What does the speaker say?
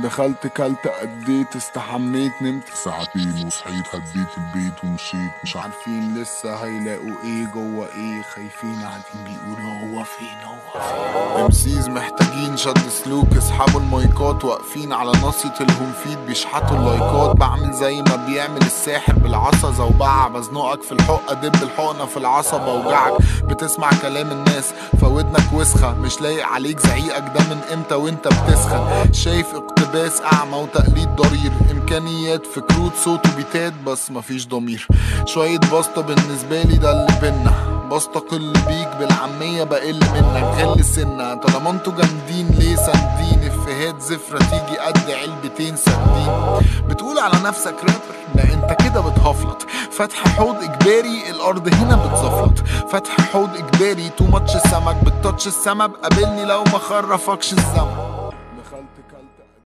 دخلت كلت أديت استحميت نمت ساعتين وصحيت هديت البيت ومشيت مش عارف عارفين لسه هيلاقوا ايه جوه ايه خايفين قاعدين بيقولوا هو فين هو فين امسيز محتاجين شد سلوك اسحبوا المايكات واقفين على ناصية الهومفيد بيشحتوا اللايكات بعمل زي ما بيعمل الساحر بالعصا زوبعة بزنقك في الحقة دب الحقنة في العصب اوجعك بتسمع كلام الناس فودنك وسخة مش لايق عليك زعيقك ده من امتى وانت بتسخن شايف اقتباس اعمى وتقليد ضرير امكانيات في كروت صوت وبيتات بس مفيش ضمير شوية بسطة بالنسبة لي ده اللي بينا بستقل بيك بالعامية بقل منك غل سنة طالما انتوا جامدين ليه ساندين افيهات زفرة تيجي قد علبتين سردين بتقول على نفسك رابر ده انت كده بتهفلط فتح حوض اجباري الارض هنا بتزفلط فتح حوض اجباري تو ماتش السمك بتتاتش السما قابلني لو ما خرفكش الزمن